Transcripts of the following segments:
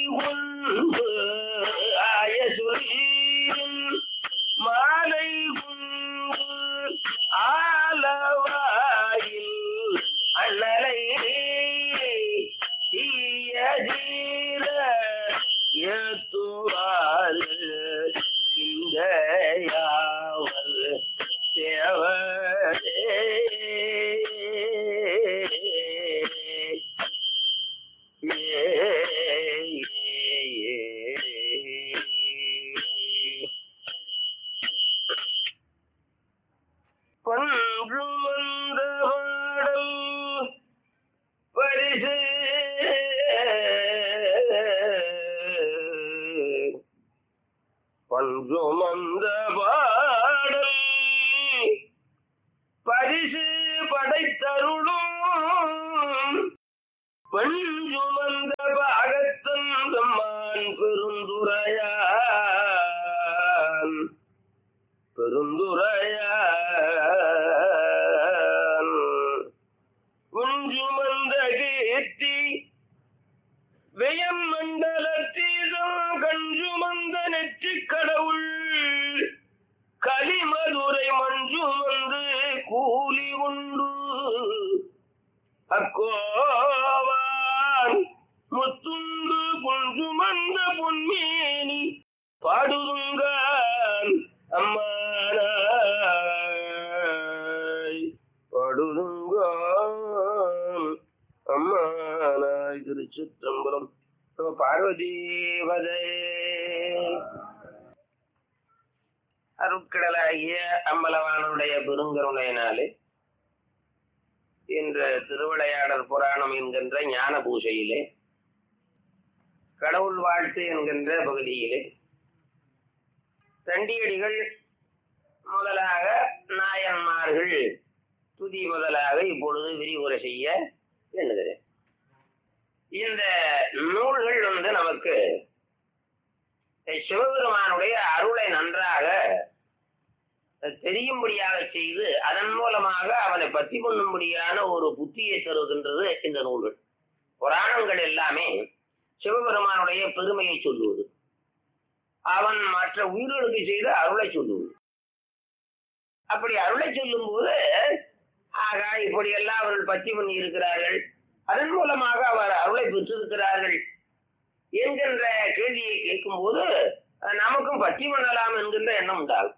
கொண்டு ஆய சொல்லின் மாலை கொண்டு ஆலவாயில் அண்ணலை தீய தீர ஏத்துவாரு இந்த யாவல் தேவரே பன்று வந்த பாடல் பரிசு பன்று வந்த பாடல் பரிசு படைத்தருளும் பஞ்சுமந்த பாகத்தன் தம்மான் பெருந்துரையான் பெருந்துரையான் குஞ்சுமந்த கீர்த்தி வியம் மண்டலத்தீதம் கஞ்சுமந்த நெற்றிக் கடவுள் கலிமதுரை மஞ்சுமந்து கூலி உண்டு அக்கோவான் முத்துண்டு குஞ்சுமந்த பொன்மேனி பாடுதுங்கான் அம்மானாய் பாடுதுங்கான் அம்மானாய் திருச்சிற்றம்பலம் நம பார்வதீவதே அருட்கடலாகிய அம்பலவானுடைய பெருங்கருணையினாலே என்ற திருவிளையாடல் புராணம் என்கின்ற ஞான பூஜையிலே கடவுள் வாழ்த்து என்கின்ற பகுதியிலே தண்டியடிகள் முதலாக நாயன்மார்கள் துதி முதலாக இப்பொழுது விரிவுரை செய்ய எண்ணுகிறேன் இந்த நூல்கள் வந்து நமக்கு சிவபெருமானுடைய அருளை நன்றாக தெரியும்படியாக செய்து அதன் மூலமாக அவனை பற்றி கொள்ளும்படியான ஒரு புத்தியை தருகின்றது இந்த நூல்கள் புராணங்கள் எல்லாமே சிவபெருமானுடைய பெருமையை சொல்லுவது அவன் மற்ற உயிர்களுக்கு செய்த அருளை சொல்லுவது அப்படி அருளை சொல்லும் போது ஆகா இப்படி எல்லாம் அவர்கள் பற்றி பண்ணி இருக்கிறார்கள் அதன் மூலமாக அவர் அருளை பெற்றிருக்கிறார்கள் என்கின்ற கேள்வியை கேட்கும்போது நமக்கும் பற்றி பண்ணலாம் என்கின்ற எண்ணம் உண்டாகும்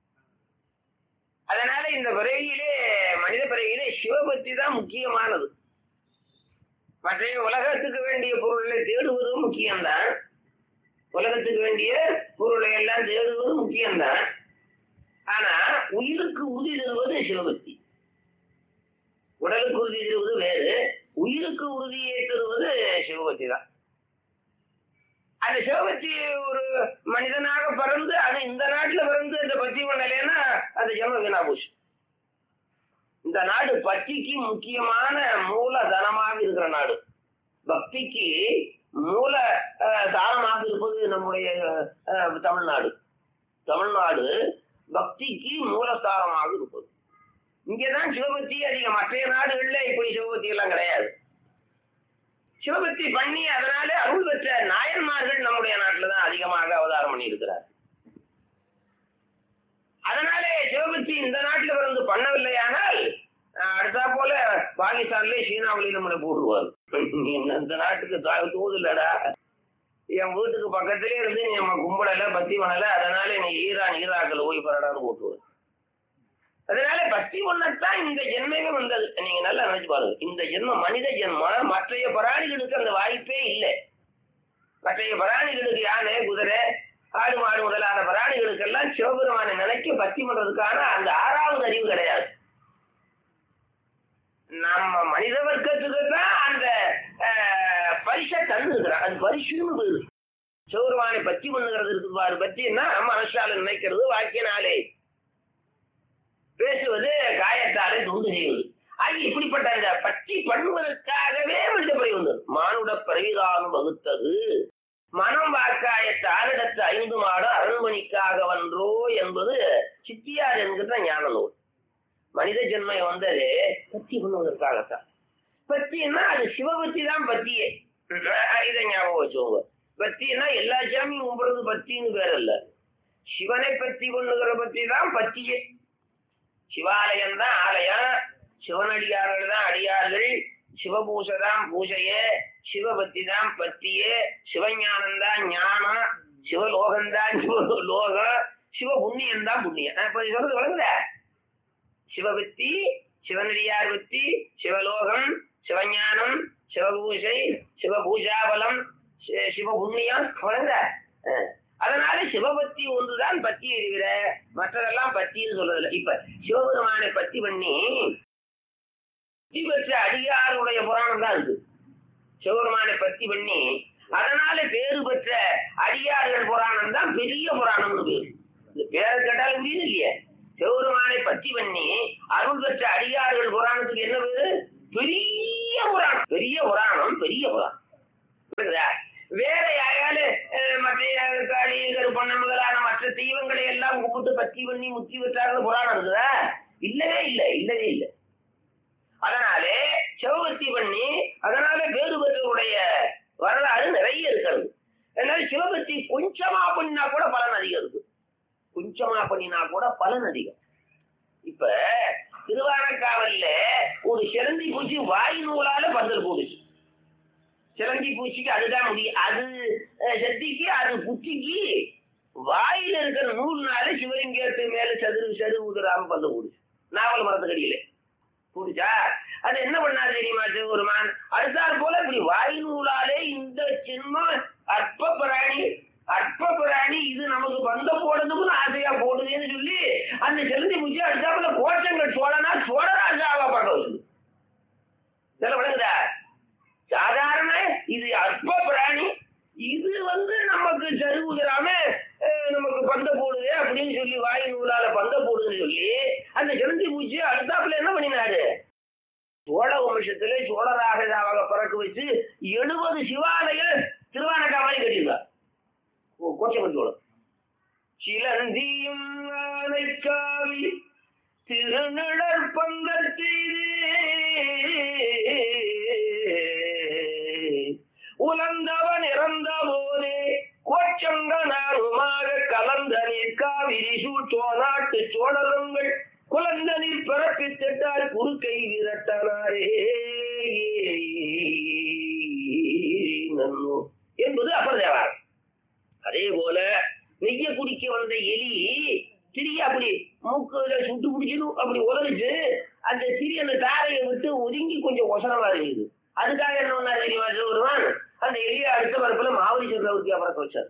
அதனால இந்த பிறவியிலே மனித பிறவியிலே சிவபக்தி தான் முக்கியமானது மற்ற உலகத்துக்கு வேண்டிய பொருளை தேடுவதும் முக்கியம்தான் உலகத்துக்கு வேண்டிய பொருளை எல்லாம் தேடுவது முக்கியம்தான் ஆனா உயிருக்கு உறுதி தருவது சிவபக்தி உடலுக்கு உறுதி தருவது வேறு உயிருக்கு உறுதியை தருவது சிவபக்தி தான் அந்த சிவபக்தி ஒரு மனிதனாக பிறந்து அது இந்த நாட்டுல பிறந்து இந்த பக்தி பண்ணலைன்னா அது ஜென்ம வீணா போச்சு இந்த நாடு பக்திக்கு முக்கியமான மூல தனமாக இருக்கிற நாடு பக்திக்கு மூல அஹ், தானமாக இருப்பது நம்முடைய அஹ், தமிழ்நாடு தமிழ்நாடு பக்திக்கு மூலஸ்தானமாக இருப்பது இங்கேதான் சிவபக்தி அதிகம் மற்ற நாடுகள்ல இப்படி சிவபக்தி எல்லாம் கிடையாது சிவபக்தி பண்ணி அதனால அருள் பெற்ற நாயன்மார்கள் நம்முடைய நாட்டில் தான் அதிகமாக அவதாரம் பண்ணி இருக்கிறார் அதனாலே சிவபக்தி இந்த நாட்டில் பிறந்து பண்ணவில்லையானால் அஹ், அடுத்தா போல பாகிஸ்தான்லயே சீனாவிலேயே நம்மளை போட்டுருவார் நீ என்ன இந்த நாட்டுக்கு தா- தூதுலடா என் வீட்டுக்கு பக்கத்திலே இருந்து நீ நம்ம கும்பலல பக்தி பண்ணல அதனால நீ ஈரான் ஈராக்கில் போய் பரடான்னு போட்டுருவார் அதனால பக்தி ஒண்ணத்தான் இந்த ஜென்மமே வந்தது நீங்க நல்லா நினைச்சு பாருங்க இந்த ஜென்மம் மனித ஜென்மம் மற்றைய பிராணிகளுக்கு அந்த வாய்ப்பே இல்லை மற்றைய பிராணிகளுக்கு யானை குதிரை ஆடு மாடு முதலான பிராணிகளுக்கெல்லாம் சிவபெருமானை நினைக்க பக்தி பண்றதுக்கான அந்த ஆறாவது அறிவு கிடையாது நம்ம மனித வர்க்கத்துக்கு தான் அந்த அஹ், பரிசை தந்துருக்கிறான் அது பரிசுன்னு பேரு சிவபெருமானை பக்தி பண்ணுகிறது இருக்குது பாரு பக்தின்னா மனசால நினைக்கிறது வாக்கியனாலே பேசுவது காயத்தாலே தொண்டு செய்வது ஆக இப்படிப்பட்ட அந்த பற்றி பண்ணுவதற்காகவே மனித பிறவி வந்தது மானுட பிறவிதான் வகுத்தது மனம் வாக்காய தாரிடத்து ஐந்து மாடு அரண்மணிக்காக வன்றோ என்பது சித்தியார் என்கிற ஞான நூல் மனித ஜென்மை வந்தது பத்தி பண்ணுவதற்காகத்தான் பத்தின்னா அது சிவபக்தி தான் பத்தியே இதை ஞாபகம் வச்சுக்கோங்க பக்தின்னா எல்லா சாமியும் கும்பிடுறது பக்தின்னு பேர் இல்ல சிவனை பற்றி கொண்டுகிற பற்றி தான் பக்தியே சிவாலயம் தான் ஆலயம் சிவனடியார்கள் தான் அடியார்கள் சிவபூசை தான் பூஜையே சிவபக்தி தான் பக்தியே சிவஞானம் தான் ஞானம் சிவலோகம் தான் சிவலோகம் சிவ புண்ணியம் தான் புண்ணியம் நான் இப்ப சொல்றது வழங்குத சிவபக்தி சிவனடியார் பக்தி சிவலோகம் சிவஞானம் சிவபூஜை சிவபூஜாபலம் சி- சிவபுண்ணியம் வழங்குத அஹ். அதனால சிவபக்தி ஒன்றுதான் பக்தி இருக்கிற மற்றதெல்லாம் பக்தின்னு சொல்றதில்ல இப்ப சிவபெருமானை பக்தி பண்ணி பக்தி பெற்ற அடியாருடைய புராணம் தான் இருக்கு சிவபெருமானை பக்தி பண்ணி அதனால பேரு பெற்ற அடியார்கள் புராணம் தான் பெரிய புராணம்னு பேரு இந்த பேரை கேட்டாலும் புரியுது இல்லையே சிவபெருமானை பக்தி பண்ணி அருள் பெற்ற அடியார்கள் புராணத்துக்கு என்ன பேரு பெரிய புராணம் பெரிய புராணம் பெரிய புராணம் புரியுதா? வேற யாரால அஹ், மற்ற காளி கருப்பண்ண முதலான மற்ற தெய்வங்களை எல்லாம் கும்பிட்டு பக்தி பண்ணி முத்தி பெற்றார்கள் புராணம் இருக்குதா இல்லவே இல்லை இல்லவே இல்லை அதனாலே சிவபக்தி பண்ணி அதனால பேரு பெற்றவருடைய வரலாறு நிறைய இருக்கிறது அதனால சிவபக்தி கொஞ்சமா பண்ணினா கூட பலன் அதிகம் இருக்கு கொஞ்சமா பண்ணினா கூட பலன் அதிகம் இப்ப திருவாரக்காவல்ல ஒரு சிலந்தி பூச்சி வாய் நூலால பந்தல் போடுச்சு சிலந்தி பூச்சிக்கு அதுதான் முடியும் அது அஹ், செத்திக்கு அது புத்திக்கு வாயில இருக்கிற நூல்னால சிவலிங்கத்து மேல சதுரு சரு உதிராம பந்தல் போடுச்சு நாவல் மரத்துக்கடியில புரிஞ்சா அது என்ன பண்ணாரு தெரியுமா சிவபெருமான் அடுத்தாற் போல இப்படி வாய் நூலாலே இந்த சின்மம் அற்ப பிராணி அற்ப பிராணி இது நமக்கு பந்த போடுறதுக்கு ஆசையா போடுதுன்னு சொல்லி அந்த செலுந்தி பூச்சி அடுத்தாப்புல கோச்சங்கள் சோழனா சோழராஜாவா பார்க்க வச்சுது இதெல்லாம் விளங்குதா சாதாரண இது அற்ப பிராணி இது வந்து நமக்கு சருகுதிராம நமக்கு பந்த போடுது அப்படின்னு சொல்லி வாய் நூலால பந்த போடுதுன்னு சொல்லி அந்த செலுந்தி பூச்சி அடுத்தாப்புல என்ன பண்ணினாரு சோழ வம்சத்திலே சோழராஜாவாக பிறக்க வச்சு எழுபது சிவாலய திருவானக்காமலை கட்டியிருந்தார் கோச்சமன் சோழன் சிலந்தியும் ஆனைக்காவி திருநிழற் பந்தர் உலர்ந்தவன் இறந்த போதே கோச்சங்கனாருமாக கலந்த நீர் காவிரி சூழ்ச்சோநாட்டு சோழருங்கள் குலந்த நீர் பிறப்பித்திட்டார் குறுக்கை விரட்டனாரே நன்னோ என்பது அப்பர் தேவார் அதே போல நெய்ய குடிக்க வந்த எலி திரிய அப்படி மூக்குல சுட்டு பிடிச்சிடும் அப்படி உதறிச்சு அந்த திரி அந்த தாரையை விட்டு ஒதுங்கி கொஞ்சம் ஒசரமா இருக்குது அதுக்காக என்ன பண்ணார் தெரியுமா சிவபெருமான் அந்த எலியை அடுத்த பரப்புல மாவரி சக்கரவர்த்தியா பறக்க வச்சார்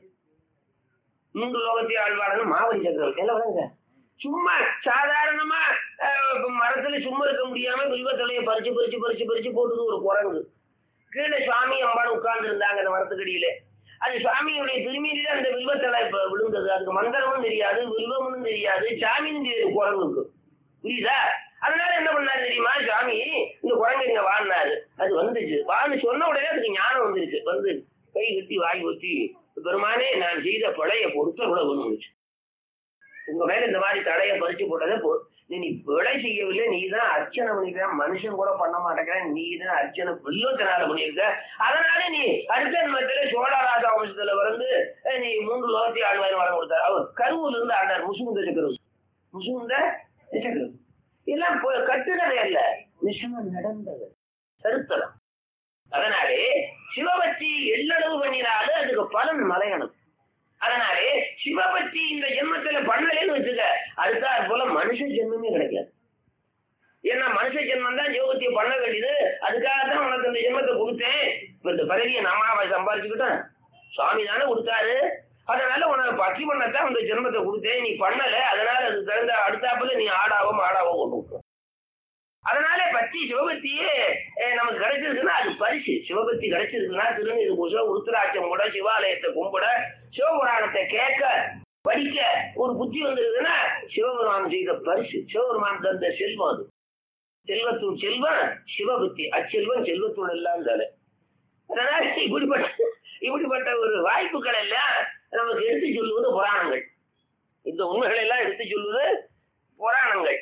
மூன்று லோகத்தை ஆழ்வாளன் மாவரி சக்கரவர்த்தி எல்லாம் விளங்க சும்மா சாதாரணமா அஹ், இப்ப மரத்துல சும்மா இருக்க முடியாம வில்வத்தலையை பறிச்சு பறிச்சு பறிச்சு பறிச்சு போட்டுது ஒரு குரங்கு கீழே சுவாமி அம்பாள் உட்கார்ந்து இருந்தாங்க அந்த மரத்துக்கடியில அது சுவாமியுடைய திரும்பியில அந்த வில்வத்தலை இப்ப விழுந்தது அதுக்கு மந்திரமும் தெரியாது வில்வமும் தெரியாது சாமியும் தெரியாது குரங்குக்கு புரியுதா அதனால என்ன பண்ணாரு தெரியுமா சாமி இந்த குரங்கு இங்க வாழ்னாரு அது வந்துச்சு வாழ்னு சொன்ன உடனே அதுக்கு ஞானம் வந்துருச்சு வந்து கை கட்டி வாய் ஒத்தி பெருமானே நான் செய்த பழைய பொருத்த கூட வந்துச்சு உங்க மேல இந்த மாதிரி தடையை பறிச்சு போட்டதே போ நீ நீ கொலை செய்யவில்லை நீ தான் அர்ச்சனை பண்ணிக்கிற மனுஷன் கூட பண்ண மாட்டேங்கிற நீ தான் அர்ச்சனை வில்லோச்சனால பண்ணியிருக்க அதனால நீ அடுத்த மத்தியில சோழராஜா வம்சத்துல வந்து அஹ், நீ மூன்று லோகத்தை ஆழ்வார் வரம் கொடுத்தார் அவர் கருவூர்ல இருந்து ஆண்டார் முசுகுந்த சக்கரவர்த்தி முசுகுந்த சக்கரவர்த்தி எல்லாம் பொ- கட்டுனதே அல்ல நிச்சயமா நடந்தது சரித்திரம் அதனாலே சிவபக்தி எல்லளவு பண்ணினாலும் அதுக்கு பலன் மலையணும் அதனாலே சிவபக்தி இந்த ஜென்மத்துல பண்ணலன்னு வச்சுக்க அடுத்த போல மனுஷ ஜென்மமே கிடைக்காது ஏன்னா மனுஷ ஜென்மம் தான் சிவபக்தியை பண்ண வேண்டியது அதுக்காக தான் உனக்கு இந்த ஜென்மத்தை கொடுத்தேன் இப்ப இந்த பதவியை நாம சம்பாதிச்சுக்கிட்டேன் சுவாமி தானே கொடுத்தாரு அதனால உனக்கு பக்தி பண்ணத்தான் இந்த ஜென்மத்தை கொடுத்தேன் நீ பண்ணல அதனால அது தகுந்த அடுத்தாப்புல நீ ஆடாவோ மாடாவோ கொண்டு விட்டுரும். அதனால பக்தி சிவபக்தியே அஹ், நமக்கு கிடைச்சிருக்குன்னா அது பரிசு சிவபக்தி கிடைச்சிருக்குன்னா திருநீர் பூச உருத்திராட்சம் கூட சிவாலயத்தை கும்பிட சிவபுராணத்தை கேட்க படிக்க ஒரு புத்தி வந்திருக்குன்னா சிவபெருமான் செய்த பரிசு சிவபெருமான் தந்த செல்வம் அது செல்வத்துள் செல்வம் சிவபக்தி அச்செல்வம் செல்வத்துள் எல்லாம் தலை அதனால இப்படிப்பட்ட இப்படிப்பட்ட ஒரு வாய்ப்புகள் எல்லாம் நமக்கு எடுத்து சொல்லுவது புராணங்கள் இந்த உண்மைகளை எல்லாம் எடுத்து சொல்லுவது புராணங்கள்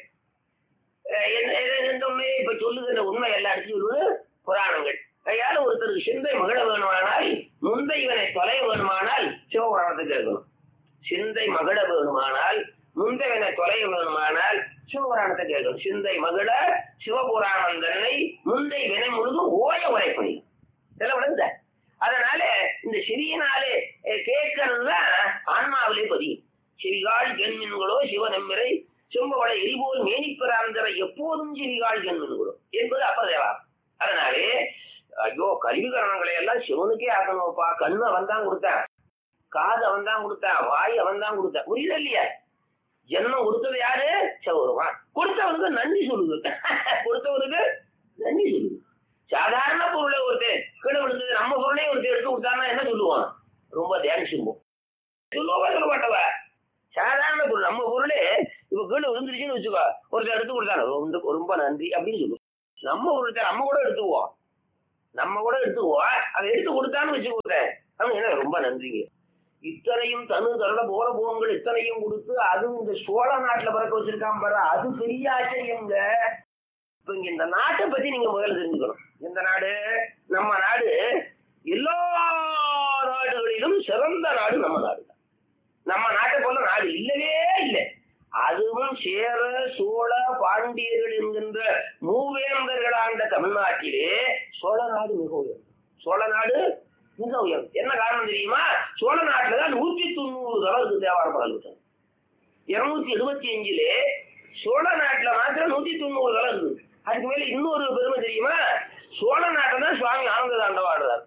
அஹ் என்ன- என்ன- எந்த உண்மையை இப்ப சொல்லுகிற உண்மை எல்லாம் எடுத்து சொல்லுவது புராணங்கள் கையால ஒருத்தருக்கு சிந்தை மகிழ வேணுமானால் முந்தை இவனை தொலை வேணுமானால் சிவபுராணத்தை கேட்கணும் சிந்தை மகிழ வேணுமானால் முந்தவினை தொலைய வேணுமானால் சிவபுராணத்தை கேட்கணும் சிந்தை மகிழ சிவபுராணம் தன்னை முந்தை வினை முழுதும் ஓய உரைப்பணி இதெல்லாம் விழுந்த அதனால இந்த சிறியனாலே கேட்கறது தான் ஆன்மாவிலே பதியும் சிறிகால் ஜென்மின்களோ சிவநெம்பிரை செம்பவள எரிபோல் மேனிப்பிராந்தர எப்போதும் சிறிகால் ஜென்மின்களோ என்பது அப்பதேவா அதனாலே ஐயோ கல்விகரணங்களை எல்லாம் சிவனுக்கே ஆகணும்ப்பா கண்ணு அவன் தான் கொடுத்தான் காது அவன் தான் கொடுத்தான் வாய் அவன் தான் கொடுத்தான் புரியல இல்லையா ஜென்மம் கொடுத்தது யாரு சிவருமான் கொடுத்தவனுக்கு நன்றி சொல்லுது கொடுத்தவனுக்கு நன்றி சொல்லுது சாதாரண பொருளை ஒருத்தர் கீழே விழுந்தது நம்ம பொருளையும் ஒருத்தர் எடுத்து கொடுத்தான்னா என்ன சொல்லுவான் ரொம்ப தியானம் செய்வோம் சொல்லுவா சொல்ல மாட்டவ சாதாரண பொருள் நம்ம பொருளே இப்ப கீழே விழுந்துருச்சுன்னு வச்சுக்கோ ஒருத்தர் எடுத்து கொடுத்தாங்க ரொம்ப ரொம்ப நன்றி அப்படின்னு சொல்லுவோம் நம்ம ஒருத்தர் நம்ம கூட எடுத்துக்குவோம் நம்ம கூட எடுத்துக்குவோம் அதை எடுத்து கொடுத்தான்னு வச்சுக்கோத்தேன் அவன் என்ன ரொம்ப நன்றிங்க இத்தனையும் தனு தருட போற போகங்கள் இத்தனையும் கொடுத்து அதுவும் இந்த சோழ நாட்டுல பிறக்க வச்சிருக்கான் பாரு அது பெரிய ஆச்சரியங்க இப்ப இங்க இந்த நாட்டை பத்தி நீங்க முதல்ல தெரிஞ்சுக்கணும் இந்த நாடு நம்ம நாடு எல்லா நாடுகளிலும் சிறந்த நாடு நம்ம நாடு தான். நம்ம நாட்டை போல நாடு இல்லவே இல்லை அதுவும் சேர சோழ பாண்டியர்கள் என்கின்ற மூவேந்தர்கள் ஆண்ட தமிழ்நாட்டிலே சோழ நாடு மிக உயர்ந்தது சோழ நாடு மிக உயர்ந்தது என்ன காரணம் தெரியுமா சோழ நாட்டுல தான் நூற்றி தொண்ணூறு தரம் இருக்கு தேவார பாடல் இருநூத்தி எழுபத்தி அஞ்சுல சோழ நாட்டுல மாத்திரம் நூத்தி தொண்ணூறு தரம் இருக்கு அதுக்கு மேல இன்னொரு பெருமை தெரியுமா சோழ நாட்டில் தான் சுவாமி ஆனந்த தாண்டவா ஆடுறார்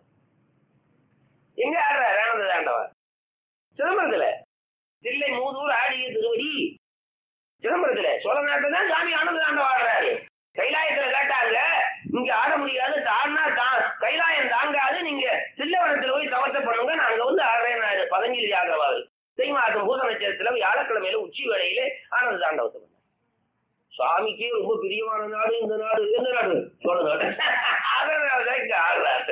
எங்க ஆடுறாரு ஆனந்த தாண்டவா சிதம்பரத்துல தில்லை மூதூர் ஆடிய திருவடி சிதம்பரத்துல சோழ நாட்டில் தான் சாமி ஆனந்த தாண்டவா ஆடுறாரு கைலாயத்துல கேட்டாங்க இங்க ஆட முடியாது தானா தான் கைலாயம் தாங்காது நீங்க தில்லவனத்துல போய் தவத்தை பண்ணுங்க நாங்க வந்து ஆடுறேன் பதஞ்சலி ஆகிறவாரு தை மாதம் பூத நட்சத்திரத்துல வியாழக்கிழமையில உச்சி வேளையில ஆனந்த தாண்டவத்தை பண்ணாங்க சுவாமிக்கே ரொம்ப பிரியமான நாடு இந்த நாடு எந்த நாடு சோழ நாடு அதனாலதான் இங்க ஆடுறாரு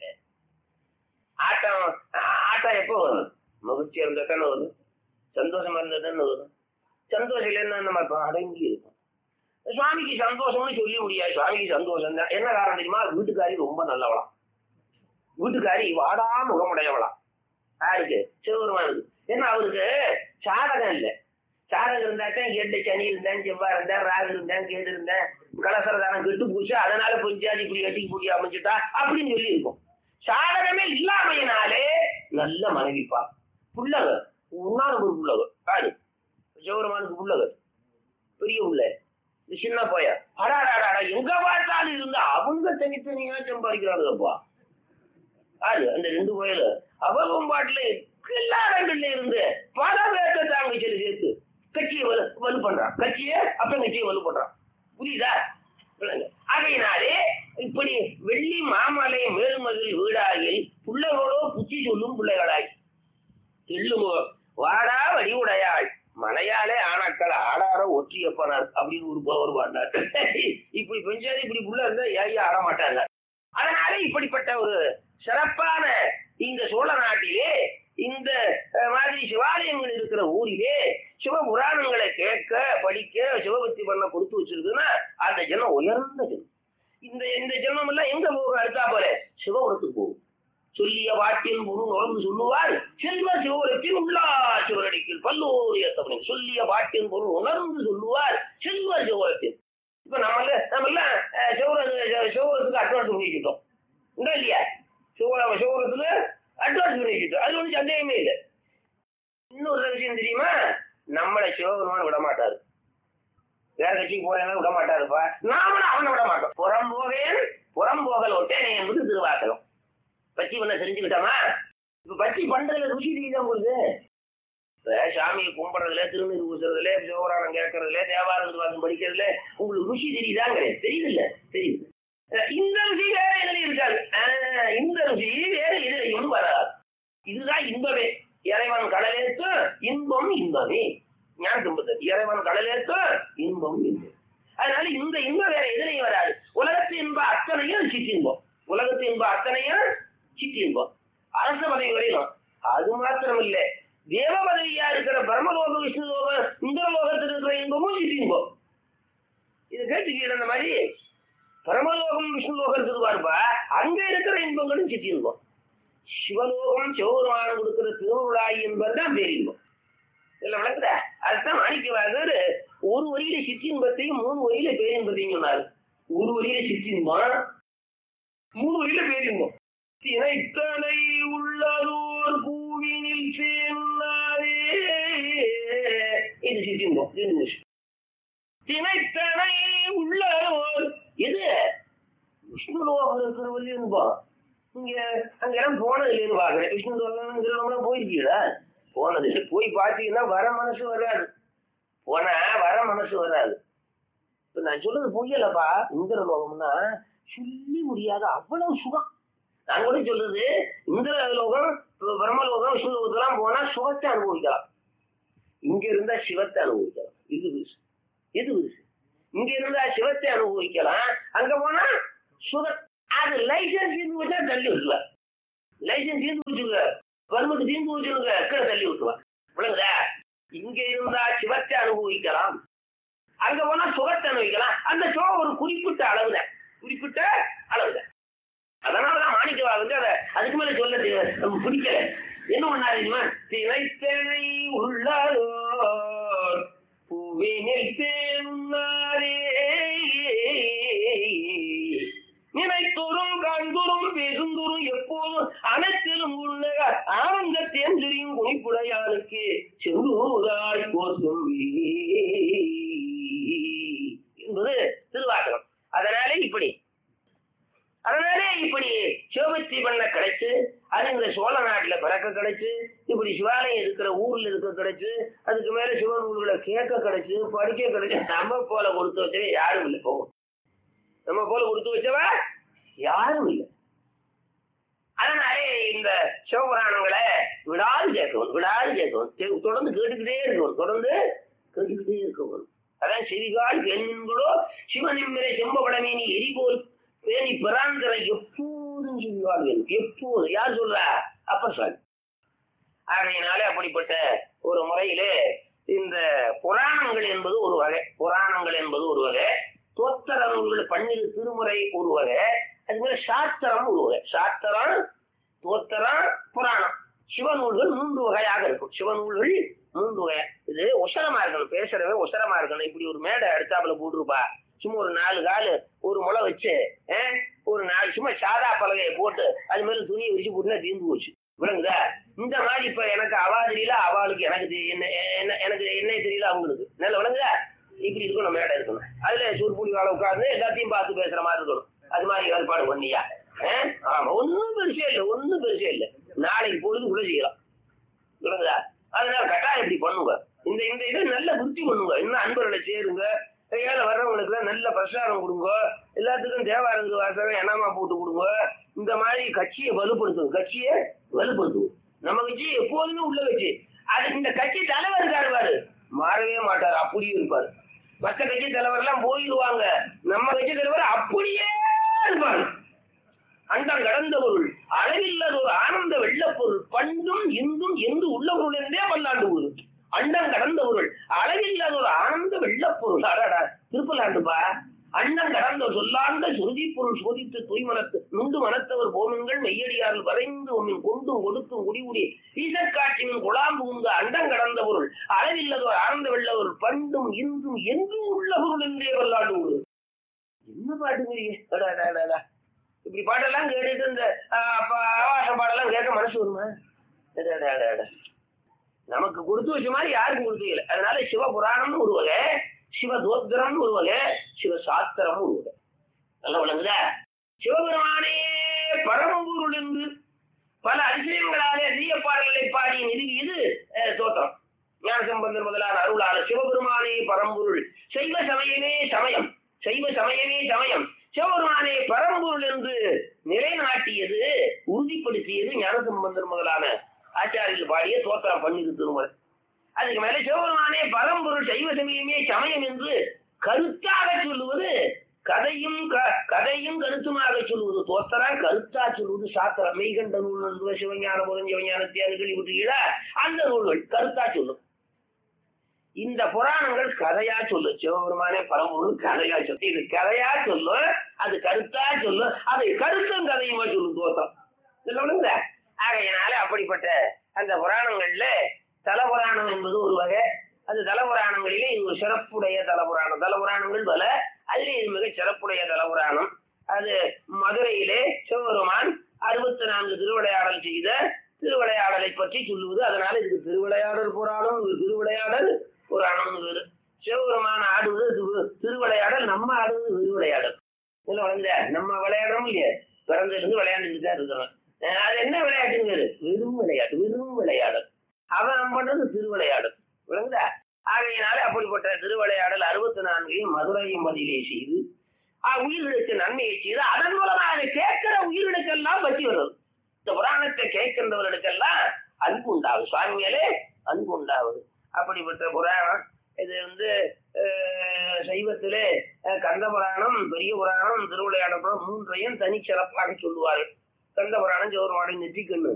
ஆட்டம் ஆட்டம் எப்போ வரும் மகிழ்ச்சியா இருந்தா தானே வரும் சந்தோஷமா இருந்தா தானே வரும் சந்தோஷம் இல்லைன்னா நம்ம இப்ப அடங்கி இருக்கும் சுவாமிக்கு சந்தோஷம்னு சொல்லி முடியாது சுவாமிக்கு சந்தோஷம் தான் என்ன காரணம் தெரியுமா வீட்டுக்காரி ரொம்ப நல்லவளாம் வீட்டுக்காரி வாடாம முகமுடையவளாம் யாருக்கு சிவபெருமானுக்கு ஏன்னா அவருக்கு சாதகம் இல்லை சாதகம் இருந்தாத்தான் கேட்டு சனி இருந்தேன் செவ்வாய் இருந்தேன் ராகு இருந்தேன் கேடு இருந்தேன் கலசரதானம் கெட்டு பூச்சி அதனால பொஞ்சாதி இப்படி கட்டி பூடி அமைச்சுட்டா அப்படின்னு சொல்லி இருக்கும் சாதகமே இல்லாமையினாலே நல்ல மனைவிப்பா புள்ளகர் உன்னால ஒரு புள்ளகர் பாரு சிவபெருமானுக்கு புள்ளகர் பெரிய உள்ள இந்த சின்ன போய அடாடாடா எங்க பார்த்தாலும் இருந்தா அவங்க தனித்தனியா சம்பாதிக்கிறாங்கப்பா யாரு அந்த ரெண்டு கோயிலு அவகம் பாட்டுல எல்லா இடங்கள்ல இருந்து பல பேர்த்த தாங்க சொல்லி சேர்த்து கட்சியை வலு வலு பண்றான் கட்சியை அப்புறம் கட்சியை வலு பண்றான் புரியுதா விளங்க. ஆகையினாலே இப்படி வெள்ளி மாமலை மேல்மதில் வீடாகில் புள்ளைகளோ புத்தி சொல்லும் பிள்ளைகளாய் செல்லுமோ வாடா வடிவுடையாள் மலையாலே ஆனாக்கள் ஆடார ஒற்றியப்பனார் அப்படின்னு ஒரு பவர் பாடினார் இப்படி பெஞ்சாரு இப்படி புள்ள இருந்தா ஏன் ஆட மாட்டாங்க அதனால இப்படிப்பட்ட ஒரு சிறப்பான இந்த சோழ நாட்டிலே இந்த அஹ், மாதிரி சிவாலயங்கள் இருக்கிற ஊரிலே சிவ புராணங்களை கேட்க படிக்க சிவபக்தி பண்ண கொடுத்து வச்சிருக்குன்னா அந்த ஜனம் உயர்ந்த ஜனம் இந்த இந்த ஜென்மம் எல்லாம் எங்க போகும் அடுத்தா போல சிவபுரத்துக்கு போகும் சொல்லிய வாட்டின் பொருள் உணர்ந்து சொல்லுவார் செல்வ சிவபுரத்தின் உள்ளா சிவரடிக்கில் பல்லூர் ஏத்தவனின் சொல்லிய வாட்டின் பொருள் உணர்ந்து சொல்லுவார் செல்வ சிவபுரத்தின் இப்ப நம்மள நம்ம எல்லாம் சிவபுரத்துக்கு சிவபுரத்துக்கு அட்வான்ஸ் பண்ணிக்கிட்டோம் உண்டா இல்லையா சிவ சிவபுரத்துக்கு அட்வான்ஸ் பண்ணிக்கிட்டோம் அது ஒன்றும் சந்தேகமே இல்லை இன்னொரு விஷயம் தெரியுமா நம்மளை சிவபெருமான் விட மாட்டாரு வேற கட்சிக்கு போறேன்னா விட மாட்டாருப்பா நாமளும் அவனை விட மாட்டோம் புறம் போவேன் புறம் போகல் ஒட்டேனே என்பது திருவாசகம் பச்சி பண்ண தெரிஞ்சுக்கிட்டோமா இப்ப பச்சி பண்றதுல ருசி தெரியுதா உங்களுக்கு இப்ப சாமியை கும்பிடுறதுல திருநீர் பூசுறதுல சிவபுராணம் கேட்கறதுல தேவார திருவாசம் படிக்கிறதுல உங்களுக்கு ருசி தெரியுதாங்க தெரியுது இல்ல தெரியுது அஹ் இந்த ருசி வேற எதுலையும் இருக்காது அஹ் இந்த ருசி வேற எதுலையும் வராது இதுதான் இன்பமே இறைவன் கடலேத்து இன்பம் இன்பமே ஞான துன்பத்தை இறைவன் கடலேத்து இன்பம் இன்பம் அதனால இந்த இன்பம் வேற எதுலையும் வராது உலகத்து இன்ப அத்தனையும் சிற்றின்பம் உலகத்து இன்ப அத்தனையும் சிற்றின்பம் அரச பதவி வரையும் அது மாத்திரம் இல்ல தேவ பதவியா இருக்கிற பிரம்மலோக விஷ்ணு லோகம் இந்த லோகத்தில் இருக்கிற இன்பமும் சிற்றின்பம் இது கேட்டுக்கீங்க அந்த மாதிரி பரமலோகம் விஷ்ணு லோகம் இருக்குதுவாருப்பா அங்க இருக்கிற இன்பங்களும் சிற்றின்பம் சிவலோகம் சிவபெருமான் கொடுக்கிற திருவிழாய் என்பதுதான் பேரின்பம் இல்ல விளக்குற அதுதான் மாணிக்கவாசர் ஒரு வரியில சிற்றின்பத்தையும் மூணு வரியில பேரின்பத்தையும் சொன்னாரு ஒரு வரியில சிற்றின்பம் மூணு வரியில பேரின்பம் தினைத்தனை உள்ளதோர் பூவினில் சேர்ந்தாரே இது சிற்றின்பம் இது தினைத்தனை உள்ளதோர் இது விஷ்ணு லோகம் இருக்கிற வழி இன்பம் நீங்க அங்க எல்லாம் போனது இல்லைன்னு பாக்குறேன் விஷ்ணு லோகம் போயிருக்கீங்களா போனது இல்லை. போய் பார்த்தீங்கன்னா வர மனசு வராது போனா வர மனசு வராது இப்ப நான் சொல்றது புரியலப்பா இந்திர லோகம்னா சொல்லி முடியாத அவ்வளவு சுகம் நான் கூட சொல்றது இந்திர லோகம் இப்ப பிரம்மலோகம் விஷ்ணு லோகத்தெல்லாம் போனா சுகத்தை அனுபவிக்கலாம் இங்க இருந்தா சிவத்தை அனுபவிக்கலாம் இது விருசு இது விருசு இங்க இருந்தா சிவத்தை அனுபவிக்கலாம் அங்க போனா சுக அது லைசன்ஸ் இருந்து வச்சா தள்ளி விட்டுருவார் லைசன்ஸ் இருந்து வச்சுக்க பருமத்து தீர்ந்து வச்சுருங்க கீழே தள்ளி விட்டுருவார் விளங்குதா இங்க இருந்தா சிவத்தை அனுபவிக்கலாம் அங்க போனா சுகத்தை அனுபவிக்கலாம் அந்த சுகம் ஒரு குறிப்பிட்ட அளவுதான் குறிப்பிட்ட அளவுதான் அதனாலதான் மாணிக்கவா வந்து அதை அதுக்கு மேல சொல்ல தெரியல. நம்ம பிடிக்கல என்ன பண்ணாரு தெரியுமா தினைத்தனை உள்ளதோ பூவினில் தேனாரே நினைத்தோறும் காண்தோறும் பேசுந்தோறும் எப்போதும் அனைத்திலும் உள்ள ஆனந்த தேன்றியும் குணிப்புடையாளுக்கு செந்தூராய் கோசும் என்பது திருவாசகம் அதனாலே இப்படி அதனாலே இப்படி சிவபக்தி பண்ண கிடைச்சு அது இந்த சோழ நாட்டுல பிறக்க கிடைச்சு இப்படி சிவாலயம் இருக்கிற ஊர்ல இருக்க கிடைச்சு அதுக்கு மேல சிவன் ஊர்ல கேட்க கிடைச்சு படிக்க கிடைச்சு நம்ம போல கொடுத்து வச்சவே யாரும் இல்லை போகும் நம்ம போல கொடுத்து வச்சவா யாரும் இல்லை அதனாலே இந்த சிவபுராணங்களை விடாது கேட்கணும் விடாது கேட்கணும் தெ- தொடர்ந்து கேட்டுக்கிட்டே இருக்கணும் தொடர்ந்து கேட்டுக்கிட்டே இருக்கணும் அதான் செவிகால் பெண்களோ சிவனின் செம்பபடமேனி எரிபோல் பேணி பிறாந்திர எப்போதும் செவிகால் வேணும் எப்போது யார் சொல்றா அப்ப சாமி ஆகையினாலே அப்படிப்பட்ட ஒரு முறையிலே இந்த புராணங்கள் என்பது ஒரு வகை புராணங்கள் என்பது ஒரு வகை தோத்தர நூல்கள் பன்னிரு திருமுறை ஒரு வகை அது மாதிரி சாஸ்திரம் ஒரு வகை சாஸ்திரம் தோத்தரம் புராணம் சிவநூல்கள் மூன்று வகையாக இருக்கும் சிவநூல்கள் மூன்று வகை இது உசரமா இருக்கணும் பேசுறவே உசரமா இருக்கணும் இப்படி ஒரு மேடை அடுத்தாப்புல போட்டுருப்பா சும்மா ஒரு நாலு காலு ஒரு முளை வச்சு அஹ், ஒரு நாலு சும்மா சாதா பலகையை போட்டு அது மேல துணியை விரிச்சு போட்டுனா தீர்ந்து போச்சு விளங்குதா இந்த மாதிரி இப்ப எனக்கு அவா தெரியல அவளுக்கு எனக்கு தெரி- என்ன என்ன- எனக்கு என்ன தெரியல அவங்களுக்கு நல்ல விளங்குதா இப்படி இருக்கணும் மேடை இருக்கணும் அதுல சூர்புலி வாழ உட்கார்ந்து எல்லாத்தையும் பார்த்து பேசுற மாதிரி இருக்கணும் அது மாதிரி ஏற்பாடு பண்ணியா அஹ்? ஆமா ஒன்றும் பெருசே இல்லை ஒன்றும் பெருசே இல்லை நாளைக்கு பொழுது கூட செய்யலாம் விளங்குதா அதனால கட்டாயம் இப்படி பண்ணுங்க இந்த இந்த இதை நல்ல புத்தி பண்ணுங்க இன்னும் அன்பர்களை சேருங்க ஏழை வர்றவங்களுக்கு எல்லாம் நல்ல பிரசாரம் கொடுங்க எல்லாத்துக்கும் தேவாரங்க வாசகம் எண்ணமா போட்டு கொடுங்க இந்த மாதிரி கட்சியை வலுப்படுத்துங்க கட்சியை வலுப்படுத்துங்க நம்ம கட்சி எப்போதுமே உள்ள கட்சி அது இந்த கட்சி தலைவர் இருக்காரு பாரு மாறவே மாட்டார் அப்படியே இருப்பாரு மற்ற கட்சி தலைவர் எல்லாம் போயிடுவாங்க நம்ம கட்சி தலைவர் அப்படியே இருப்பாரு அண்டம் கடந்த பொருள் அளவில்லாத ஒரு ஆனந்த வெள்ளப்பொருள் பண்டும் இந்தும் எந்து உள்ள பொருள் என்றே பல்லாண்டு பொருள் அண்டம் கடந்த பொருள் அளவில்லாத ஒரு ஆனந்த வெள்ளப்பொருள் அடடா திருப்பலாண்டுப்பா அண்டம் கடந்த சொல்லாண்ட சுருதி பொருள் சோதித்து தூய்மனத்து நுண்டு மனத்தவர் போனுங்கள் மெய்யடியாரில் வரைந்து உன்னின் கொண்டும் கொடுத்தும் குடிகுடி ஈசற்காட்சியின் குழாம்பு உங்க அண்டம் கடந்த பொருள் அளவில்லாத ஒரு ஆனந்த வெள்ள ஒரு பண்டும் இந்தும் எங்கும் உள்ள பொருள் என்றே பல்லாண்டு பொருள் என்ன பாட்டுங்கிறீங்க அடா, அடா, அடா, அடா. இப்படி பாட்டெல்லாம் கேட்டுட்டு இந்த ஆஹ், அப்ப ஆபாச பாடெல்லாம் கேட்க மனசு வருமா அட, அட, அட, அட. நமக்கு கொடுத்து வச்ச மாதிரி யாருக்கும் கொடுத்து வைக்கல அதனால சிவபுராணம்னு ஒரு வகை சிவதோத்திரம்னு ஒரு வகை சிவசாஸ்திரம்னு ஒரு வகை நல்லா விளங்குதா சிவபெருமானே பரமபொருள் என்று பல அதிசயங்களாலே தீய பாடல்களை பாடி நிறுவியது அஹ், தோத்திரம் ஞானசம்பந்தர் முதலான அருளான சிவபெருமானே பரம்பொருள் சைவ சமயமே சமயம் சைவ சமயமே சமயம் சிவபெருமானே பரம்பொருள் என்று நிலைநாட்டியது உறுதிப்படுத்தியது ஞானசம்பந்தர் முதலான ஆச்சாரியர்கள் பாடிய தோத்திரம் பன்னிரு திருமலை அதுக்கு மேல சிவபெருமானே பரம்பொருள் சைவ சமயமே சமயம் என்று கருத்தாக சொல்லுவது கதையும் க- கதையும் கருத்துமாக சொல்லுவது தோத்தரம் கருத்தா சொல்லுவது சாத்திரம் மெய்கண்ட நூல் நல்குவ சிவஞான புதன் சிவஞானத்தியாரு கேள்விப்பட்டீங்களா அந்த நூல்கள் கருத்தா சொல்லும் இந்த புராணங்கள் கதையா சொல்லு சிவபெருமானே பரம்பொருள் கதையா சொல்லு இது கதையா சொல்லு அது கருத்தா சொல்லு அது கருத்தும் கதையுமா சொல்லு தோத்தம் இதுல விழுந்த ஆகையினால அப்படிப்பட்ட அந்த புராணங்கள்ல தலபுராணம் என்பது ஒரு வகை அது தலபுராணங்களிலே இது ஒரு சிறப்புடைய தலபுராணம் தலபுராணங்கள் பல அதிலே இது மிக சிறப்புடைய தலபுராணம் அது மதுரையிலே சிவபெருமான் அறுபத்தி நான்கு திருவிளையாடல் செய்த திருவிளையாடலை பற்றி சொல்லுவது அதனால இதுக்கு திருவிளையாடல் புராணம் இது திருவிளையாடல் புராணம் வேறு சிவபெருமான் ஆடுவது திரு- திருவிளையாடல் நம்ம ஆடுவது திருவிளையாடல் இல்ல வளர்ந்த நம்ம விளையாடுறோம் இல்லையா பிறந்திருந்து விளையாண்டுட்டு தான் இருக்கிறோம் அஹ் அது என்ன விளையாட்டுங்கிறது வெறும் விளையாட்டு வெறும் விளையாடல் அவன் பண்றது திருவிளையாடல் விளங்குதா ஆகையினால அப்படிப்பட்ட திருவிளையாடல் அறுபத்தி நான்கையும் மதுரையும் பதிலே செய்து ஆஹ் உயிர்களுக்கு நன்மையை செய்து அதன் மூலமா அதை கேட்கிற உயிர்களுக்கெல்லாம் பற்றி வருது இந்த புராணத்தை கேட்கின்றவர்களுக்கெல்லாம் அன்பு உண்டாகும் சுவாமி மேலே அன்பு உண்டாகுது அப்படிப்பட்ட புராணம் இது வந்து அஹ், சைவத்திலே அஹ், கந்த புராணம் பெரிய புராணம் திருவிளையாடல் புராணம் மூன்றையும் தனி சிறப்பாக சொல்லுவார்கள் கந்த புராணம் ஜோருமாடைய நெற்றிக்கண்ணு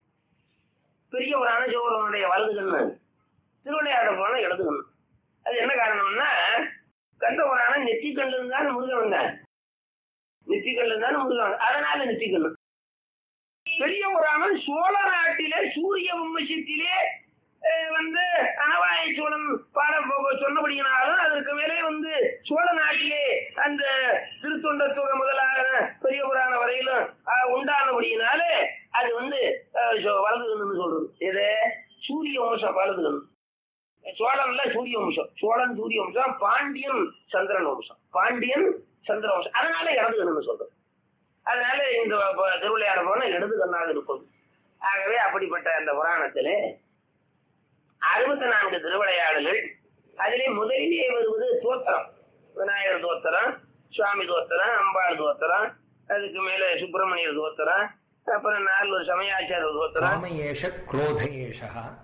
பெரிய புராணம் ஜோருமாடைய வலது கண்ணு திருவிளையாடல் புராணம் இடது கண்ணு அது என்ன காரணம்னா கந்த புராணம் நெற்றிக்கண்ணு தான் முருகன் வந்தான் நெற்றிக்கண்ணு தான் முருகன் வந்தான். அதனால நெற்றிக்கண்ணு பெரிய புராணம் சோழ நாட்டிலே சூரிய வம்சத்திலே அஹ், வந்து அனவாய சோழன் பாட போ- சொன்னபடியினாலும் அதற்கு மேலே வந்து சோழ நாட்டிலே அந்த திருத்தொண்டத்துவ முதலான பெரிய புராண வரையிலும் அஹ், உண்டானபடியினாலே அது வந்து அஹ், சோ- வலதுகன்னு சொல்றது இது சூரிய வம்சம் வலதுகன் சோழன்ல சூரிய வம்சம் சோழன் சூரிய வம்சம் பாண்டியன் சந்திரன் வம்சம் பாண்டியன் சந்திர வம்சம் அதனால இடதுகன்னு சொல்றது அதனால இந்த ப- திருவிளையாட போன இடது கண்ணாக இருக்கும் ஆகவே அப்படிப்பட்ட அந்த புராணத்திலே அறுபத்தி நான்கு திருவிளையாடல்கள் அதிலே முதலிலே வருவது தோத்திரம் விநாயகர் தோத்திரம் சுவாமி தோத்திரம் அம்பாள் தோத்திரம் அதுக்கு மேல சுப்பிரமணியர் தோத்திரம் அப்புறம் நாலு சமயாச்சார தோத்திரம் காமயேஷ குரோதயேஷ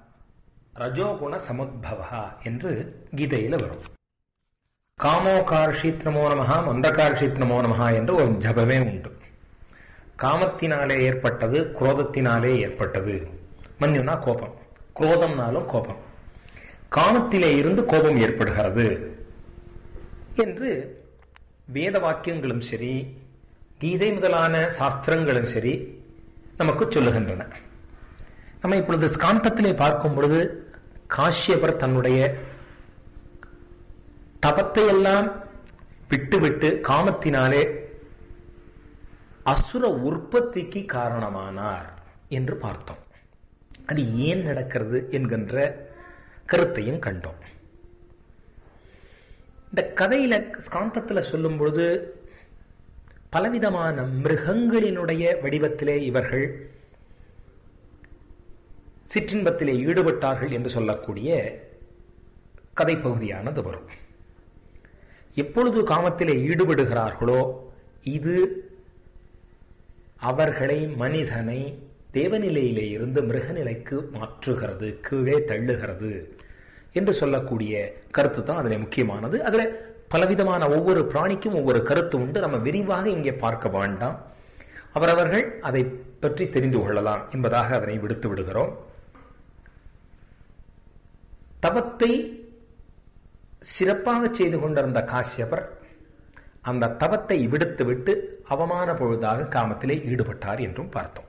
ரஜோகுண சமுத்பவ என்று கீதையில வரும் காமோகார்ஷித் நமோ நமஹா மந்தகார்ஷித் நமோ நமஹா என்று ஒரு ஜபமே உண்டு காமத்தினாலே ஏற்பட்டது குரோதத்தினாலே ஏற்பட்டது மன்யுனா கோபம் குரோதம்னாலும் கோபம் காமத்திலே இருந்து கோபம் ஏற்படுகிறது என்று வேத வாக்கியங்களும் சரி கீதை முதலான சாஸ்திரங்களும் சரி நமக்கு சொல்லுகின்றன நம்ம இப்பொழுது ஸ்காந்தத்திலே பார்க்கும் பொழுது காஷ்யபர் தன்னுடைய தபத்தை எல்லாம் விட்டுவிட்டு காமத்தினாலே அசுர உற்பத்திக்கு காரணமானார் என்று பார்த்தோம் அது ஏன் நடக்கிறது என்கின்ற கருத்தையும் கண்டோம் இந்த கதையில ஸ்காந்தத்துல சொல்லும் பொழுது பலவிதமான மிருகங்களினுடைய வடிவத்திலே இவர்கள் சிற்றின்பத்திலே ஈடுபட்டார்கள் என்று சொல்லக்கூடிய கதை பகுதியானது வரும் எப்பொழுது காமத்திலே ஈடுபடுகிறார்களோ இது அவர்களை மனிதனை தேவநிலையிலே இருந்து மிருகநிலைக்கு மாற்றுகிறது கீழே தள்ளுகிறது என்று சொல்லக்கூடிய கருத்து தான் அதில் முக்கியமானது அதில் பலவிதமான ஒவ்வொரு பிராணிக்கும் ஒவ்வொரு கருத்து உண்டு நம்ம விரிவாக இங்கே பார்க்க வேண்டாம் அவரவர்கள் அதை பற்றி தெரிந்து கொள்ளலாம் என்பதாக அதனை விடுத்து விடுகிறோம் தபத்தை சிறப்பாக செய்து கொண்டிருந்த காசியபர் அந்த தவத்தை விடுத்துவிட்டு அவமான பொழுதாக காமத்திலே ஈடுபட்டார் என்றும் பார்த்தோம்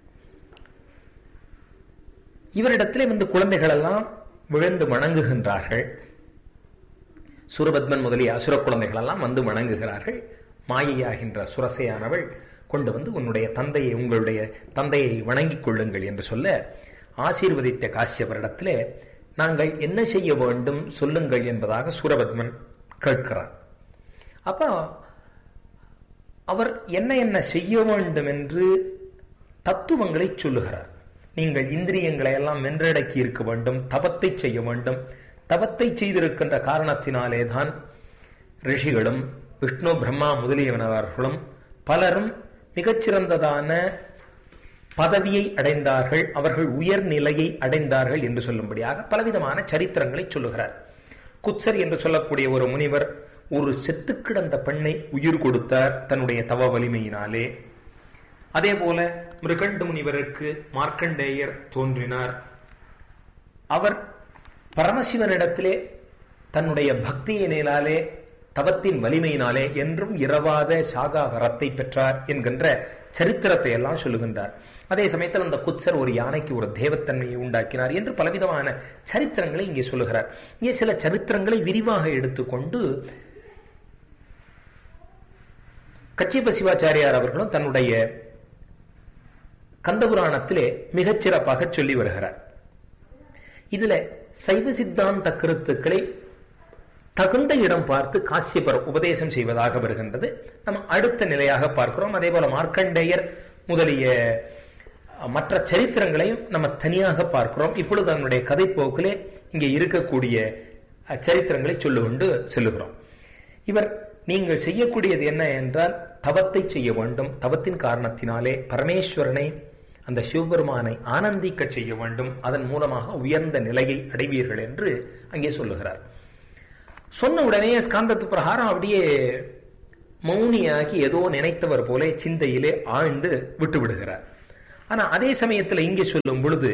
இவரிடத்திலே வந்து குழந்தைகள் எல்லாம் விழுந்து வணங்குகின்றார்கள் சுரபத்மன் முதலிய அசுர குழந்தைகள் எல்லாம் வந்து வணங்குகிறார்கள் மாயையாகின்ற சுரசையானவள் கொண்டு வந்து உன்னுடைய தந்தையை உங்களுடைய தந்தையை வணங்கிக் கொள்ளுங்கள் என்று சொல்ல ஆசீர்வதித்த காசியவரிடத்திலே நாங்கள் என்ன செய்ய வேண்டும் சொல்லுங்கள் என்பதாக சூரபத்மன் கேட்கிறார் அப்ப அவர் என்ன என்ன செய்ய வேண்டும் என்று தத்துவங்களை சொல்லுகிறார் நீங்கள் இந்திரியங்களை எல்லாம் வென்றடக்கி இருக்க வேண்டும் தபத்தை செய்ய வேண்டும் தபத்தை செய்திருக்கின்ற காரணத்தினாலே தான் ரிஷிகளும் விஷ்ணு பிரம்மா முதலியவனவர்களும் பலரும் மிகச்சிறந்ததான பதவியை அடைந்தார்கள் அவர்கள் உயர்நிலையை அடைந்தார்கள் என்று சொல்லும்படியாக பலவிதமான சரித்திரங்களை சொல்லுகிறார் குத்சர் என்று சொல்லக்கூடிய ஒரு முனிவர் ஒரு செத்து கிடந்த பெண்ணை உயிர் கொடுத்தார் தன்னுடைய தவ வலிமையினாலே அதே போல மிருகண்டு முனிவருக்கு மார்க்கண்டேயர் தோன்றினார் அவர் பரமசிவனிடத்திலே தன்னுடைய பக்தியினாலே தவத்தின் வலிமையினாலே என்றும் இரவாத சாகா வரத்தை பெற்றார் என்கின்ற சரித்திரத்தை எல்லாம் சொல்லுகின்றார் அதே சமயத்தில் அந்த குத்சர் ஒரு யானைக்கு ஒரு தேவத்தன்மையை உண்டாக்கினார் என்று பலவிதமான சரித்திரங்களை இங்கே சொல்லுகிறார் இங்கே சில சரித்திரங்களை விரிவாக எடுத்துக்கொண்டு கச்சியப்ப சிவாச்சாரியார் அவர்களும் தன்னுடைய கந்தபுராணத்திலே மிகச்சிறப்பாக சொல்லி வருகிறார் இதுல சைவ சித்தாந்த கருத்துக்களை தகுந்த இடம் பார்த்து காசியப்பர் உபதேசம் செய்வதாக வருகின்றது நம்ம அடுத்த நிலையாக பார்க்கிறோம் அதே போல மார்க்கண்டேயர் முதலிய மற்ற சரித்திரங்களையும் நம்ம தனியாக பார்க்கிறோம் இப்பொழுது அதனுடைய கதை போக்கிலே இங்கே இருக்கக்கூடிய சரித்திரங்களை சொல்லுகொண்டு செல்லுகிறோம் இவர் நீங்கள் செய்யக்கூடியது என்ன என்றால் தவத்தை செய்ய வேண்டும் தவத்தின் காரணத்தினாலே பரமேஸ்வரனை அந்த சிவபெருமானை ஆனந்திக்க செய்ய வேண்டும் அதன் மூலமாக உயர்ந்த நிலையை அடைவீர்கள் என்று அங்கே சொல்லுகிறார் சொன்ன உடனே ஸ்காந்தத்து பிரகாரம் அப்படியே மௌனியாகி ஏதோ நினைத்தவர் போல சிந்தையிலே ஆழ்ந்து விட்டு விடுகிறார் ஆனா அதே சமயத்தில் இங்கே சொல்லும் பொழுது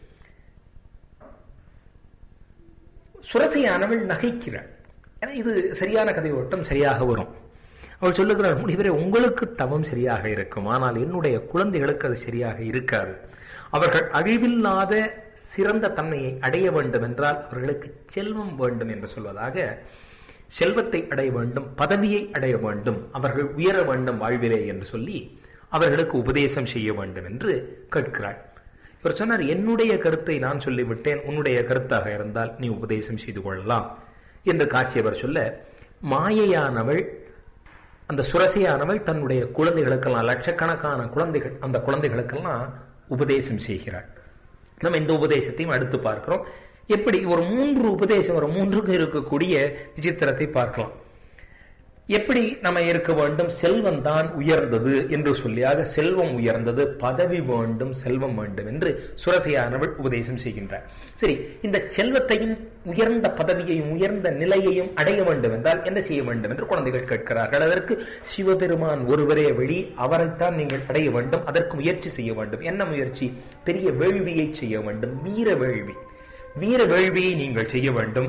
சுரசையானவள் நகைக்கிறாள் ஏன்னா இது சரியான கதை ஓட்டம் சரியாக வரும் அவள் சொல்லுகிறாள் முடிவரை உங்களுக்கு தவம் சரியாக இருக்கும் ஆனால் என்னுடைய குழந்தைகளுக்கு அது சரியாக இருக்காது அவர்கள் அழிவில்லாத சிறந்த தன்மையை அடைய வேண்டும் என்றால் அவர்களுக்கு செல்வம் வேண்டும் என்று சொல்வதாக செல்வத்தை அடைய வேண்டும் பதவியை அடைய வேண்டும் அவர்கள் உயர வேண்டும் வாழ்விலே என்று சொல்லி அவர்களுக்கு உபதேசம் செய்ய வேண்டும் என்று கேட்கிறாள் இவர் சொன்னார் என்னுடைய கருத்தை நான் சொல்லிவிட்டேன் உன்னுடைய கருத்தாக இருந்தால் நீ உபதேசம் செய்து கொள்ளலாம் என்று காசியவர் சொல்ல மாயையானவள் அந்த சுரசையானவள் தன்னுடைய குழந்தைகளுக்கெல்லாம் லட்சக்கணக்கான குழந்தைகள் அந்த குழந்தைகளுக்கெல்லாம் உபதேசம் செய்கிறாள் நம்ம இந்த உபதேசத்தையும் அடுத்து பார்க்கிறோம் எப்படி ஒரு மூன்று உபதேசம் ஒரு மூன்றுக்கு இருக்கக்கூடிய விசித்திரத்தை பார்க்கலாம் எப்படி நம்ம இருக்க வேண்டும் செல்வம் தான் உயர்ந்தது என்று சொல்லியாக செல்வம் உயர்ந்தது பதவி வேண்டும் செல்வம் வேண்டும் என்று சுரசையானவள் உபதேசம் செய்கின்றார் சரி இந்த செல்வத்தையும் உயர்ந்த பதவியையும் உயர்ந்த நிலையையும் அடைய வேண்டும் என்றால் என்ன செய்ய வேண்டும் என்று குழந்தைகள் கேட்கிறார்கள் அதற்கு சிவபெருமான் ஒருவரே வழி அவரைத்தான் நீங்கள் அடைய வேண்டும் அதற்கு முயற்சி செய்ய வேண்டும் என்ன முயற்சி பெரிய வேள்வியை செய்ய வேண்டும் வீர வேள்வி வீர வேள்வியை நீங்கள் செய்ய வேண்டும்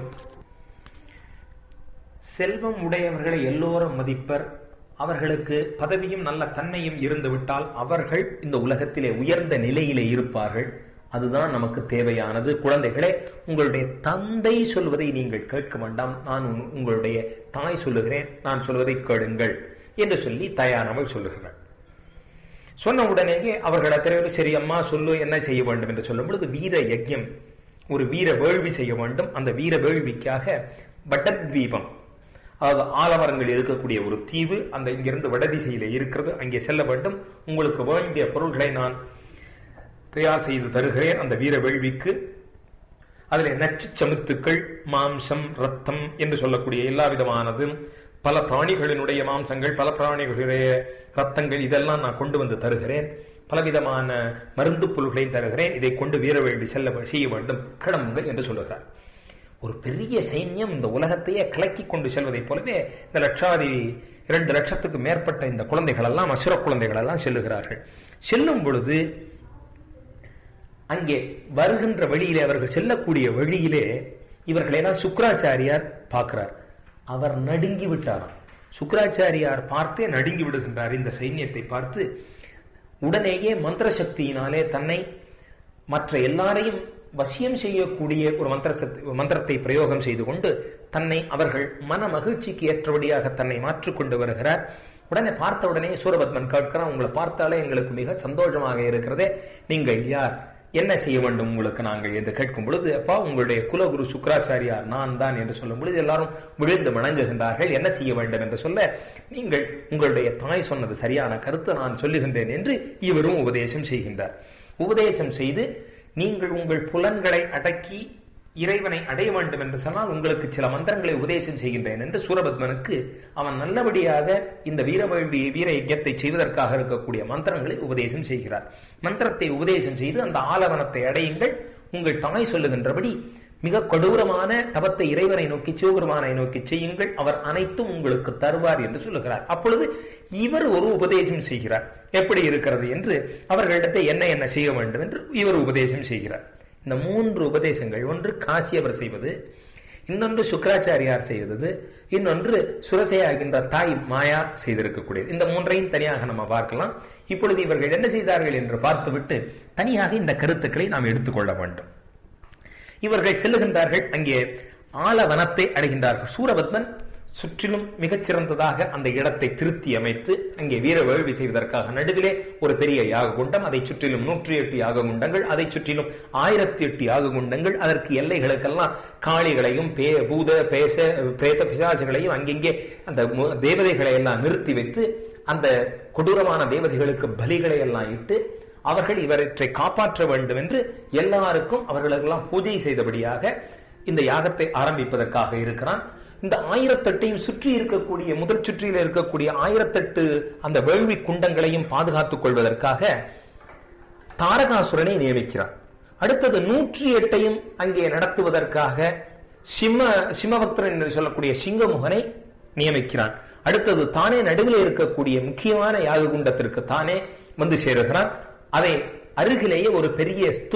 செல்வம் உடையவர்களை எல்லோரும் மதிப்பர் அவர்களுக்கு பதவியும் நல்ல தன்மையும் இருந்துவிட்டால் அவர்கள் இந்த உலகத்திலே உயர்ந்த நிலையிலே இருப்பார்கள் அதுதான் நமக்கு தேவையானது குழந்தைகளே உங்களுடைய தந்தை சொல்வதை நீங்கள் கேட்க வேண்டாம் நான் உங்களுடைய தாய் சொல்லுகிறேன் நான் சொல்வதை கேளுங்கள் என்று சொல்லி தயானவள் சொல்லுகிறாள் சொன்ன உடனேயே அவர்கள் அத்தனை சரி அம்மா சொல்லு என்ன செய்ய வேண்டும் என்று சொல்லும் பொழுது வீர யஜ்யம் ஒரு வீர வேள்வி செய்ய வேண்டும் அந்த வீர வேள்விக்காக வட்டத்வீபம் அதாவது ஆலமரங்கள் இருக்கக்கூடிய ஒரு தீவு அந்த இங்கிருந்து வடதிசையில இருக்கிறது அங்கே செல்ல வேண்டும் உங்களுக்கு வேண்டிய பொருள்களை நான் தயார் செய்து தருகிறேன் அந்த வீர வேள்விக்கு அதில் நச்சு சமுத்துக்கள் மாம்சம் ரத்தம் என்று சொல்லக்கூடிய எல்லா விதமானதும் பல பிராணிகளினுடைய மாம்சங்கள் பல பிராணிகளுடைய ரத்தங்கள் இதெல்லாம் நான் கொண்டு வந்து தருகிறேன் பலவிதமான மருந்து பொருள்களையும் தருகிறேன் இதை கொண்டு வீர வேள்வி செல்ல செய்ய வேண்டும் கிளம்புங்கள் என்று சொல்லுகிறார் ஒரு பெரிய சைன்யம் இந்த உலகத்தையே கலக்கி கொண்டு செல்வதைப் போலவே இந்த லட்சாதி இரண்டு லட்சத்துக்கு மேற்பட்ட இந்த குழந்தைகள் எல்லாம் அசுர குழந்தைகள் எல்லாம் செல்லுகிறார்கள் செல்லும் பொழுது அங்கே வருகின்ற வழியிலே அவர்கள் செல்லக்கூடிய வழியிலே இவர்களெல்லாம் சுக்கராச்சாரியார் பார்க்கிறார் அவர் நடுங்கி விட்டாராம் சுக்கராச்சாரியார் பார்த்தே நடுங்கி விடுகின்றார் இந்த சைன்யத்தை பார்த்து உடனேயே மந்திர சக்தியினாலே தன்னை மற்ற எல்லாரையும் வசியம் செய்யக்கூடிய ஒரு மந்திர மந்திரத்தை பிரயோகம் செய்து கொண்டு தன்னை அவர்கள் மன மகிழ்ச்சிக்கு ஏற்றபடியாக தன்னை மாற்றிக்கொண்டு வருகிறார் உடனே பார்த்த உடனே சூரபத்மன் கேட்கிறான் உங்களை பார்த்தாலே எங்களுக்கு மிக சந்தோஷமாக இருக்கிறதே நீங்கள் யார் என்ன செய்ய வேண்டும் உங்களுக்கு நாங்கள் என்று கேட்கும் பொழுது அப்பா உங்களுடைய குலகுரு சுக்கராச்சாரியார் நான் தான் என்று சொல்லும் பொழுது எல்லாரும் விழுந்து வணங்குகின்றார்கள் என்ன செய்ய வேண்டும் என்று சொல்ல நீங்கள் உங்களுடைய தாய் சொன்னது சரியான கருத்து நான் சொல்லுகின்றேன் என்று இவரும் உபதேசம் செய்கின்றார் உபதேசம் செய்து நீங்கள் உங்கள் புலன்களை அடக்கி இறைவனை அடைய வேண்டும் என்று சொன்னால் உங்களுக்கு சில மந்திரங்களை உபதேசம் செய்கின்றேன் என்று சூரபத்மனுக்கு அவன் நல்லபடியாக இந்த வீரவேள்வி வீர யஜ்யத்தை செய்வதற்காக இருக்கக்கூடிய மந்திரங்களை உபதேசம் செய்கிறார் மந்திரத்தை உபதேசம் செய்து அந்த ஆலவனத்தை அடையுங்கள் உங்கள் தாய் சொல்லுகின்றபடி மிக கொடூரமான தவத்தை இறைவனை நோக்கி சிவபெருமானை நோக்கி செய்யுங்கள் அவர் அனைத்தும் உங்களுக்கு தருவார் என்று சொல்லுகிறார் அப்பொழுது இவர் ஒரு உபதேசம் செய்கிறார் எப்படி இருக்கிறது என்று அவர்களிடத்தை என்ன என்ன செய்ய வேண்டும் என்று இவர் உபதேசம் செய்கிறார் இந்த மூன்று உபதேசங்கள் ஒன்று காசியவர் செய்வது இன்னொன்று சுக்கராச்சாரியார் செய்தது இன்னொன்று சுரசையாகின்ற தாய் மாயா செய்திருக்கக்கூடியது இந்த மூன்றையும் தனியாக நம்ம பார்க்கலாம் இப்பொழுது இவர்கள் என்ன செய்தார்கள் என்று பார்த்துவிட்டு தனியாக இந்த கருத்துக்களை நாம் எடுத்துக்கொள்ள வேண்டும் இவர்கள் செல்லுகின்றார்கள் அங்கே ஆலவனத்தை அடைகின்றார்கள் சூரபத்மன் சுற்றிலும் மிகச்சிறந்ததாக அந்த இடத்தை திருத்தி அமைத்து அங்கே வீர வேள்வி செய்வதற்காக நடுவிலே ஒரு பெரிய யாக குண்டம் அதை சுற்றிலும் நூற்றி எட்டு யாக குண்டங்கள் அதை சுற்றிலும் ஆயிரத்தி எட்டு யாக குண்டங்கள் அதற்கு எல்லைகளுக்கெல்லாம் காளிகளையும் பே பூத பேச பிரேத பிசாசுகளையும் அங்கெங்கே அந்த மு- தேவதைகளை எல்லாம் நிறுத்தி வைத்து அந்த கொடூரமான தேவதைகளுக்கு பலிகளை எல்லாம் இட்டு அவர்கள் இவற்றை காப்பாற்ற வேண்டும் என்று எல்லாருக்கும் அவர்களுக்கெல்லாம் பூஜை செய்தபடியாக இந்த யாகத்தை ஆரம்பிப்பதற்காக இருக்கிறான் இந்த ஆயிரத்தெட்டையும் சுற்றி இருக்கக்கூடிய முதற் சுற்றியில் இருக்கக்கூடிய ஆயிரத்தெட்டு அந்த வேள்வி குண்டங்களையும் பாதுகாத்துக் கொள்வதற்காக தாரகாசுரனை நியமிக்கிறார் அடுத்தது நூற்றி எட்டையும் அங்கே நடத்துவதற்காக சிம்ம சிம்மபக்தரன் என்று சொல்லக்கூடிய சிங்கமுகனை நியமிக்கிறான் அடுத்தது தானே நடுவில் இருக்கக்கூடிய முக்கியமான யாக குண்டத்திற்கு தானே வந்து சேருகிறான் அதை அருகிலேயே ஒரு பெரிய ஸ்தூ